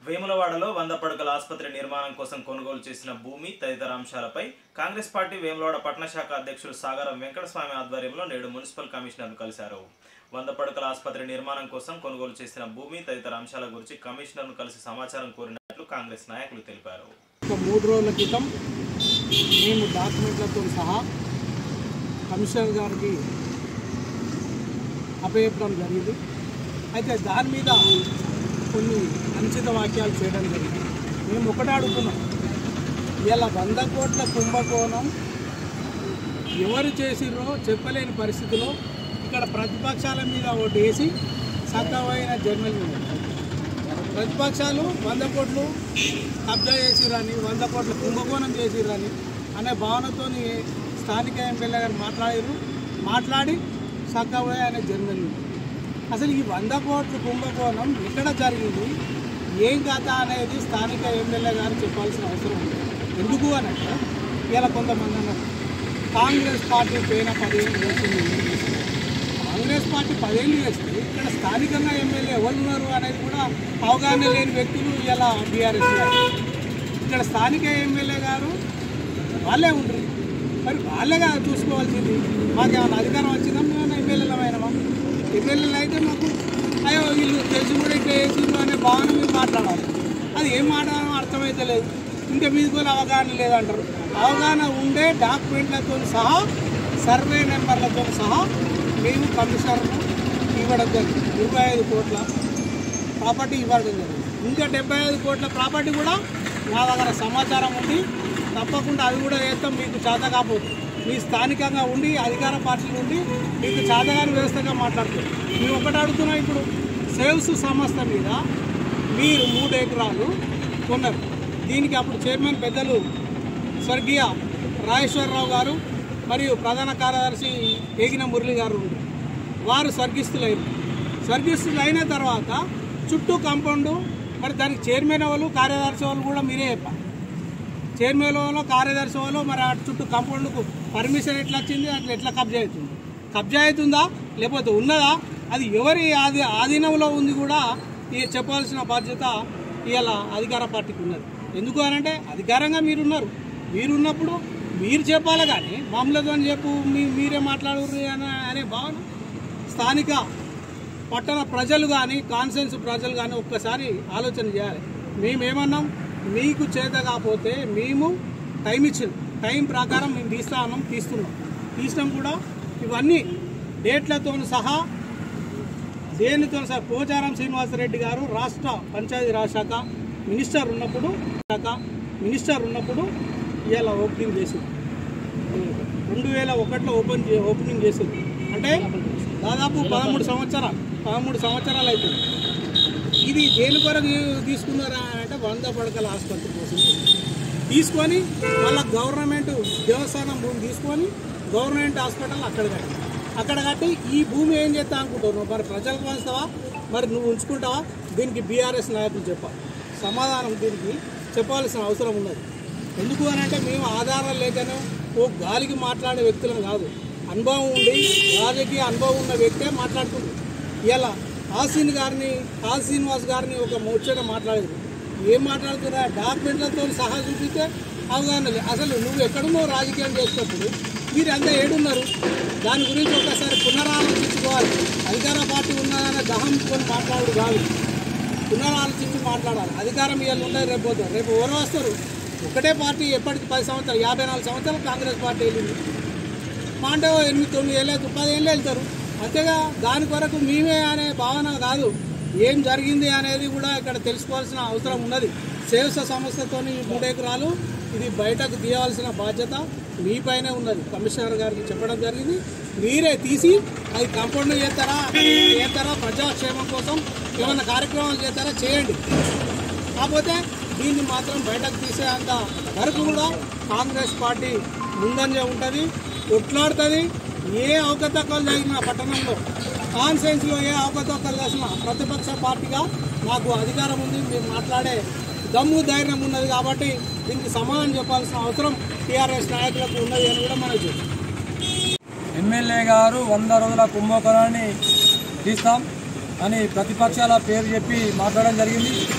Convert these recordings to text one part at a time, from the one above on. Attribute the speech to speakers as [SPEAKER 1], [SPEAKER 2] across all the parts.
[SPEAKER 1] వేములవాడలో వంద పడకల ఆసుపత్రి నిర్మాణం కోసం కొనుగోలు చేసిన భూమి తదితర అంశాలపై కాంగ్రెస్ పార్టీ వేములవాడ పట్టణ శాఖ అధ్యక్షులు సాగరం వెంకటస్వామి ఆధ్వర్యంలో నేడు మున్సిపల్ కమిషనర్ను కలిశారు వంద పడకల ఆసుపత్రి నిర్మాణం కోసం కొనుగోలు చేసిన భూమి తదితర అంశాల గురించి కమిషనర్ను కలిసి సమాచారం కోరినట్లు కాంగ్రెస్ నాయకులు తెలిపారు
[SPEAKER 2] ఒక మూడు రోజుల క్రితం మేము డాక్యుమెంట్లతో సహా కమిషనర్ గారికి అప్పచెప్పడం జరిగింది అయితే దాని మీద కొన్ని అనుచిత వాక్యాలు చేయడం జరిగింది మేము ఒకటే అడుగుతున్నాం ఇలా వంద కోట్ల కుంభకోణం ఎవరు చేసిర్రో చెప్పలేని పరిస్థితిలో ఇక్కడ ప్రతిపక్షాల మీద ఒకటి వేసి సక్కమైన జర్మనీ ఉంది ప్రతిపక్షాలు వంద కోట్లు కబ్జా చేసిరని వంద కోట్ల కుంభకోణం చేసిరని అనే భావనతో స్థానిక ఎమ్మెల్యే గారు మాట్లాడారు మాట్లాడి సక్కబోయే అనే జరిగింది అసలు ఈ వంద కోట్ల కుంభకోణం ఎక్కడ జరిగింది ఏం కథ అనేది స్థానిక ఎమ్మెల్యే గారు చెప్పాల్సిన అవసరం ఉంది ఎందుకు అని అంటే ఇలా కొంతమంది అన్నారు కాంగ్రెస్ పార్టీ పోయిన పదిహేను వేసింది కాంగ్రెస్ పార్టీ పదేళ్ళు చేస్తే ఇక్కడ స్థానికంగా ఎమ్మెల్యే ఎవరు ఉన్నారు అనేది కూడా అవగాహన లేని వ్యక్తులు ఇలా బీఆర్ఎస్ ఇక్కడ స్థానిక ఎమ్మెల్యే గారు వాళ్ళే ఉండరు మరి వాళ్ళేగా చూసుకోవాల్సింది మాకు ఏమైనా అధికారం వచ్చిందా మేము ఎమ్మెల్యేలమైనమా ఎమ్మెల్యేలు అయితే మాకు అయ్యో వీళ్ళు తెలిసి కూడా ఇట్లా వేసిండ్రు అనే భావన మీరు మాట్లాడాలి అది ఏం మాట్లాడాలో అర్థమైతే లేదు ఇంకా మీది కూడా అవగాహన లేదంటారు అవగాహన ఉండే డాక్యుమెంట్లతో సహా సర్వే నెంబర్లతో సహా మేము కమిషనర్ను ఇవ్వడం జరిగింది ఇరవై ఐదు కోట్ల ప్రాపర్టీ ఇవ్వడం జరిగింది ఇంకా డెబ్బై ఐదు కోట్ల ప్రాపర్టీ కూడా నా దగ్గర సమాచారం ఉంది తప్పకుండా అది కూడా వేస్తాం మీకు చేత కాకపోతే మీ స్థానికంగా ఉండి అధికార పార్టీలు ఉండి మీకు చేతగాని వ్యవస్థగా మాట్లాడుతుంది మేము ఒకటి అడుగుతున్నాం ఇప్పుడు సేల్స్ సంస్థ మీద మీరు మూడు ఎకరాలు కొన్నారు దీనికి అప్పుడు చైర్మన్ పెద్దలు స్వర్గీయ రాజేశ్వరరావు గారు మరియు ప్రధాన కార్యదర్శి ఏగిన మురళి గారు ఉన్నారు. వారు స్వర్గిస్తులైన స్వర్గిస్తులు అయిన తర్వాత చుట్టూ కాంపౌండ్ మరి దానికి చైర్మన్ వాళ్ళు కార్యదర్శి వాళ్ళు కూడా మీరే చెప్పాలి చైర్మన్ వాళ్ళు కార్యదర్శి వాళ్ళు మరి అటు చుట్టూ కాంపౌండ్కు పర్మిషన్ ఎట్లా వచ్చింది అట్లా ఎట్లా కబ్జా అవుతుంది కబ్జా అవుతుందా లేకపోతే ఉన్నదా అది ఎవరి ఆది ఆధీనంలో ఉంది కూడా ఈ చెప్పాల్సిన బాధ్యత ఇవాళ అధికార పార్టీకి ఉన్నది ఎందుకు అనంటే అధికారంగా మీరున్నారు మీరున్నప్పుడు మీరు చెప్పాలి కానీ మామూలుగా చెప్పు మీ మీరే మాట్లాడరు అనే అనే భావన స్థానిక పట్టణ ప్రజలు కానీ కాన్సెన్స్ ప్రజలు కానీ ఒక్కసారి ఆలోచన చేయాలి మేమేమన్నాం మీకు చేత కాకపోతే మేము టైం ఇచ్చింది టైం ప్రకారం మేము తీస్తా ఉన్నాం తీస్తున్నాం తీసినాం కూడా ఇవన్నీ డేట్లతో సహా దేనితో సహా పోచారం శ్రీనివాసరెడ్డి గారు రాష్ట్ర పంచాయతీరాజ్ శాఖ మినిస్టర్ ఉన్నప్పుడు శాఖ మినిస్టర్ ఉన్నప్పుడు ఇవాళ ఓపెనింగ్ చేసింది రెండు వేల ఒకటిలో ఓపెన్ చే- ఓపెనింగ్ చేసింది అంటే దాదాపు పదమూడు సంవత్సరాలు పదమూడు సంవత్సరాలు అవుతుంది ఇది దేని కొరకు తీసుకున్నారా అని అంటే వంద పడకల ఆసుపత్రి కోసం తీసుకొని మళ్ళీ గవర్నమెంట్ దేవస్థానం భూమి తీసుకొని గవర్నమెంట్ హాస్పిటల్ అక్కడ కట్టి అక్కడ కట్టి ఈ భూమి ఏం చేస్తా అనుకుంటావు మరి ప్రజలకు పంచుతావా మరి నువ్వు ఉంచుకుంటావా దీనికి బీఆర్ఎస్ నాయకులు చెప్పాలి సమాధానం దీనికి చెప్పాల్సిన అవసరం ఉన్నది ఎందుకు అని అంటే మేము ఆధారాలు లేకనే ఓ గాలికి మాట్లాడే వ్యక్తులం కాదు అనుభవం ఉండి రాజకీయ అనుభవం ఉన్న వ్యక్తే మాట్లాడుతుంది ఇలా ఆసీన్ గారిని కాల్ శ్రీనివాస్ గారిని ఒక ముచ్చట మాట్లాడేది ఏం మాట్లాడుతున్నా డాక్యుమెంట్లతో సహా చూపిస్తే అవగాహన లేదు అసలు నువ్వు ఎక్కడున్నావు రాజకీయం చేసినప్పుడు మీరు అంతా ఏడున్నారు దాని గురించి ఒకసారి పునరాలోచించుకోవాలి అధికార పార్టీ ఉన్నదనే దహం కొని మాట్లాడు కాదు పునరాలోచించి మాట్లాడాలి అధికారం ఇవాళ ఉండదు రేపు పోతారు రేపు ఎవరు వస్తారు ఒకటే పార్టీ ఎప్పటికి పది సంవత్సరాలు యాభై నాలుగు సంవత్సరాలు కాంగ్రెస్ పార్టీ వెళ్ళింది మా అంటే ఓ ఎనిమిది తొమ్మిది ఏళ్ళు పది ఏళ్ళు వెళ్తారు అంతేగా దాని కొరకు మేమే అనే భావన కాదు ఏం జరిగింది అనేది కూడా ఇక్కడ తెలుసుకోవాల్సిన అవసరం ఉన్నది సేవస సంస్థతో మూడు ఎకరాలు ఇది బయటకు తీయవలసిన బాధ్యత మీపైనే ఉన్నది కమిషనర్ గారికి చెప్పడం జరిగింది మీరే తీసి అది కాంపౌండ్ చేస్తారా చేస్తారా ప్రజాక్షేమం కోసం ఏమైనా కార్యక్రమాలు చేస్తారా చేయండి కాకపోతే దీన్ని మాత్రం బయటకు తీసేంత వరకు కూడా కాంగ్రెస్ పార్టీ ముందంజ ఉంటుంది కొట్లాడుతుంది ఏ అవకతవకలు జరిగిన పట్టణంలో కాన్ఫరెన్స్లో ఏ అవకతవకలు చేసిన ప్రతిపక్ష పార్టీగా మాకు అధికారం ఉంది మేము మాట్లాడే దమ్ము ధైర్యం ఉన్నది కాబట్టి దీనికి సమాధానం చెప్పాల్సిన అవసరం టీఆర్ఎస్ నాయకులకు ఉన్నది అని కూడా మనం చూస్తాం
[SPEAKER 3] ఎమ్మెల్యే గారు వంద రోజుల కుంభకోణాన్ని తీస్తాం అని ప్రతిపక్షాల పేరు చెప్పి మాట్లాడడం జరిగింది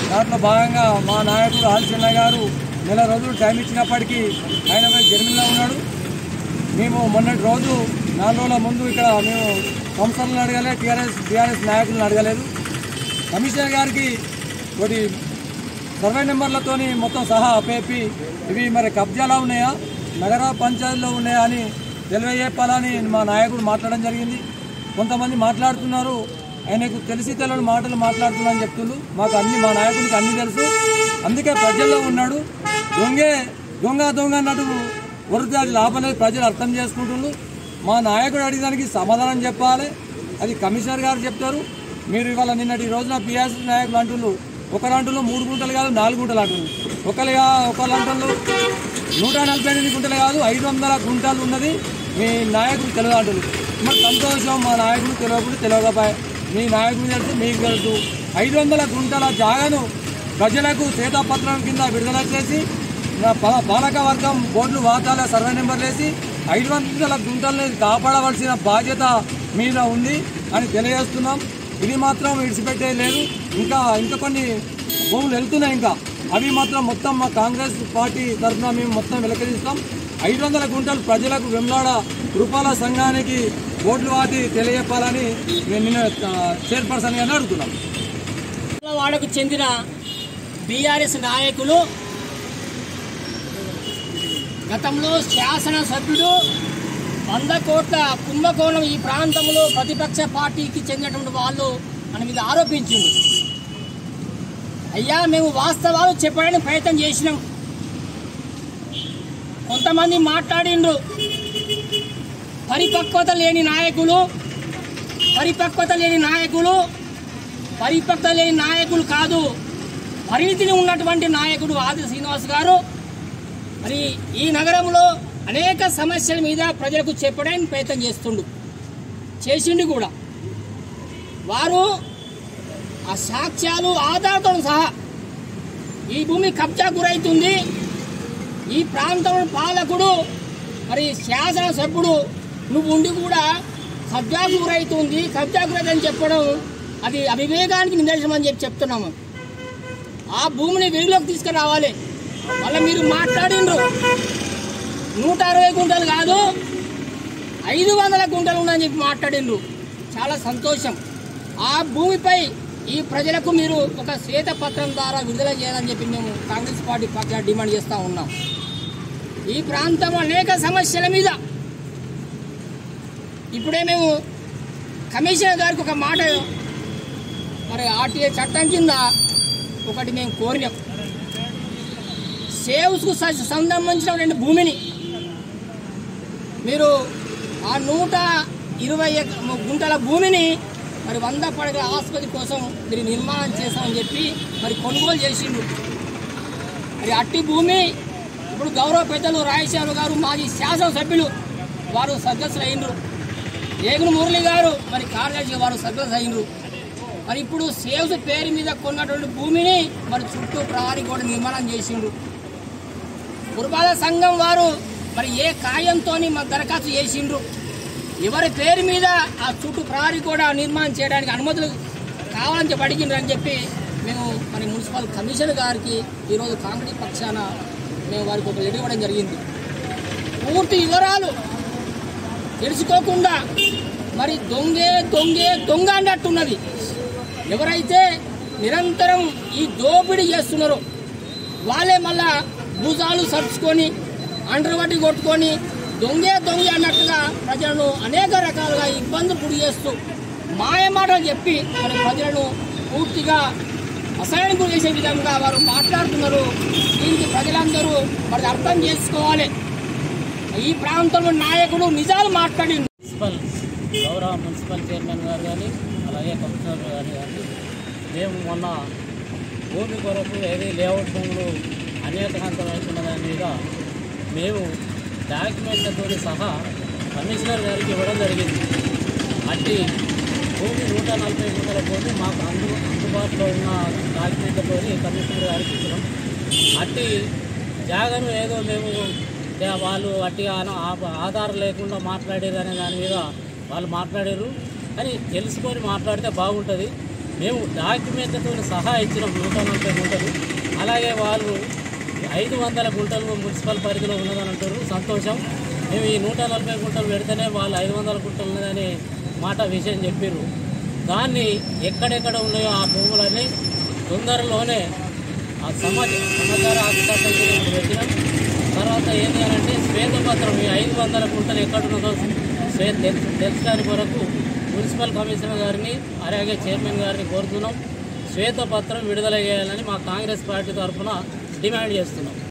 [SPEAKER 3] దాంట్లో భాగంగా మా నాయకుడు ఆల్ చెన్న గారు నెల రోజులు టైం ఇచ్చినప్పటికీ ఆయన పోయి జర్మనీలో ఉన్నాడు మేము మొన్నటి రోజు నాలుగు రోజుల ముందు ఇక్కడ మేము సంస్థలను అడగలేదు టీఆర్ఎస్ టీఆర్ఎస్ నాయకులను అడగలేదు కమిషనర్ గారికి ఒకటి సర్వే నెంబర్లతోని మొత్తం సహా అపేపి ఇవి మరి కబ్జాలా ఉన్నాయా నగర పంచాయతీలో ఉన్నాయా అని తెలియజెప్పాలని మా నాయకుడు మాట్లాడడం జరిగింది కొంతమంది మాట్లాడుతున్నారు ఆయనకు తెలిసి తెలియని మాటలు మాట్లాడుతున్నారని చెప్తున్నారు మాకు అన్ని మా నాయకుడికి అన్ని తెలుసు అందుకే ప్రజల్లో ఉన్నాడు దొంగే దొంగ దొంగ అన్నట్టు వృద్ధి అది లాభం లేదు ప్రజలు అర్థం చేసుకుంటున్నారు మా నాయకుడు అడిగడానికి సమాధానం చెప్పాలి అది కమిషనర్ గారు చెప్తారు మీరు ఇవాళ నిన్నటి రోజున పిఎస్ నాయకులు అంటున్నారు ఒకరు అంటున్నారు మూడు గుంటలు కాదు నాలుగు గుంటలు అంటున్నారు ఒకరుగా ఒకళ్ళు అంటున్నారు నూట నలభై ఎనిమిది గుంటలు కాదు ఐదు వందల గుంటలు ఉన్నది మీ నాయకుడు తెలియదు అంటున్నారు మరి సంతోషం మా నాయకుడు తెలియకుండా తెలియకపోయా మీ నాయకుడు తెలుసు మీకు తెలుసు ఐదు వందల గుంటల జాగాను ప్రజలకు శ్వేతపత్రం కింద విడుదల చేసి నా పా- పాలక వర్గం బోర్డులు వాతాల సర్వే నెంబర్లు వేసి ఐదు వందల గుంటల్ని కాపాడవలసిన బాధ్యత మీద ఉంది అని తెలియజేస్తున్నాం ఇది మాత్రం విడిచిపెట్టేది లేదు ఇంకా ఇంకా కొన్ని భూములు వెళ్తున్నాయి ఇంకా అవి మాత్రం మొత్తం మా కాంగ్రెస్ పార్టీ తరఫున మేము మొత్తం వెలకరిస్తాం ఐదు వందల గుంటలు ప్రజలకు వెమ్లాడ రూపాల సంఘానికి ఓట్లు వాటి తెలియజెప్పాలని నేను నిన్న ఆ, చైర్పర్సన్ గారిని అడుగుతున్నాం
[SPEAKER 4] వాడకు చెందిన బీఆర్ఎస్ నాయకులు గతంలో శాసనసభ్యుడు వంద కోట్ల కుంభకోణం ఈ ప్రాంతంలో ప్రతిపక్ష పార్టీకి చెందినటువంటి వాళ్ళు మన మీద ఆరోపించిండు అయ్యా మేము వాస్తవాలు చెప్పడానికి ప్రయత్నం చేసినాం కొంతమంది మాట్లాడిండ్రు పరిపక్వత లేని నాయకులు పరిపక్వత లేని నాయకులు పరిపక్వత లేని నాయకులు కాదు పరిణితిని ఉన్నటువంటి నాయకుడు ఆది శ్రీనివాస్ గారు మరి ఈ నగరంలో అనేక సమస్యల మీద ప్రజలకు చెప్పడానికి ప్రయత్నం చేస్తుండు చేసిండు కూడా వారు ఆ సాక్ష్యాలు ఆధారాలతో సహా ఈ భూమి కబ్జా గురైతుంది ఈ ప్రాంతంలో పాలకుడు మరి శాసనసభ్యుడు నువ్వు ఉండి కూడా కబ్జాకు గురైతుంది కబ్జా గురైతుందని చెప్పడం అది అవివేకానికి నిదర్శనం అని చెప్పి చెప్తున్నాము ఆ భూమిని వెలుగులోకి తీసుకురావాలి మళ్ళీ మీరు మాట్లాడిండ్రు నూట అరవై గుంటలు కాదు ఐదు వందల గుంటలు ఉన్నాయని చెప్పి మాట్లాడిండ్రు చాలా సంతోషం ఆ భూమిపై ఈ ప్రజలకు మీరు ఒక శ్వేతపత్రం ద్వారా విడుదల చేయాలని చెప్పి మేము కాంగ్రెస్ పార్టీ పక్షాన డిమాండ్ చేస్తూ ఉన్నాం ఈ ప్రాంతంలో అనేక సమస్యల మీద ఇప్పుడే మేము కమిషనర్ గారికి ఒక మాట మరి ఆర్టీఏ చట్టం కింద ఒకటి మేము కోరినాం సేవ్స్కు స- సంబంధించిన రెండు భూమిని మీరు ఆ నూట ఇరవై ఎక- గుంటల భూమిని మరి వంద పడగల ఆసుపత్రి కోసం మీరు నిర్మాణం చేస్తామని చెప్పి మరి కొనుగోలు చేసిండు మరి అట్టి భూమి ఇప్పుడు గౌరవ పెద్దలు రాయశేఖర్ గారు మాజీ శాసనసభ్యులు వారు సదస్సులు అయినరు ఏగులు మురళి గారు మరి కార్యదర్శి వారు సదస్సు అయినరు మరి ఇప్పుడు సేవ్స్ పేరు మీద కొన్నటువంటి భూమిని మరి చుట్టూ ప్రహారీ కూడా నిర్మాణం చేసిండ్రు పురపాలక సంఘం వారు మరి ఏ కాయంతో మాకు దరఖాస్తు చేసిండ్రు ఎవరి పేరు మీద ఆ చుట్టూ ప్రహారీ కూడా నిర్మాణం చేయడానికి అనుమతులు కావాలని చెప్పి అడిగిండ్రు అని చెప్పి మేము మరి మున్సిపల్ కమిషనర్ గారికి ఈరోజు కాంగ్రెస్ పక్షాన మేము వారికి ఒక లెటర్ ఇవ్వడం జరిగింది పూర్తి వివరాలు తెలుసుకోకుండా మరి దొంగే దొంగే దొంగ అన్నట్టున్నది ఎవరైతే నిరంతరం ఈ దోపిడీ చేస్తున్నారో వాళ్ళే మళ్ళా భూజాలు సరుచుకొని అండర్వట్టి కొట్టుకొని దొంగే దొంగే అన్నట్టుగా ప్రజలను అనేక రకాలుగా ఇబ్బందులు గురి చేస్తూ మాయ మాటలు చెప్పి మరి ప్రజలను పూర్తిగా అసహ్యానికి గురి చేసే విధంగా వారు మాట్లాడుతున్నారు దీనికి ప్రజలందరూ మరి అర్థం చేసుకోవాలి ఈ ప్రాంతంలో నాయకుడు నిజాలు మాట్లాడి
[SPEAKER 5] మున్సిపల్ గౌరవ మున్సిపల్ చైర్మన్ గారు కానీ అలాగే కమిషనర్ గారు కానీ మేము మొన్న భూమి కొరకు ఏది లేఅవుట్ భూములు అనేక అవుతున్న దాని మీద మేము డాక్యుమెంట్లతో సహా కమిషనర్ గారికి ఇవ్వడం జరిగింది అట్టి భూమి నూట నలభై గుంటల భూమి మాకు అందు అందుబాటులో ఉన్న డాక్యుమెంట్లతో కమిషనర్ గారికి ఇచ్చినాం అట్టి జాగను ఏదో మేము దే- వాళ్ళు అట్టిగా ఆన- ఆ- ఆధారం లేకుండా మాట్లాడేది అనే దాని మీద వాళ్ళు మాట్లాడారు అని తెలుసుకొని మాట్లాడితే బాగుంటుంది మేము డాక్యుమెంట్లతో సహా ఇచ్చిన నూట నలభై గుంటలు అలాగే వాళ్ళు ఐదు వందల గుంటలు మున్సిపల్ పరిధిలో ఉన్నదని అంటారు సంతోషం మేము ఈ నూట నలభై గుంటలు పెడితేనే వాళ్ళు ఐదు వందల గుంటలు ఉన్నదని మాట విషయం చెప్పారు దాన్ని ఎక్కడెక్కడ ఉన్నాయో ఆ భూములన్నీ తొందరలోనే ఆ సమాచార సమాచార ఆధికారులు పెట్టినాం తర్వాత ఏం చేయాలంటే శ్వేతపత్రం ఈ ఐదు వందల గుంటలు ఎక్కడున్నదో శ్వే తెలుసు తెలుసడానికి కొరకు మున్సిపల్ కమిషనర్ గారిని అలాగే చైర్మన్ గారిని కోరుతున్నాం శ్వేతపత్రం విడుదల చేయాలని మా కాంగ్రెస్ పార్టీ తరఫున డిమాండ్ చేస్తున్నాం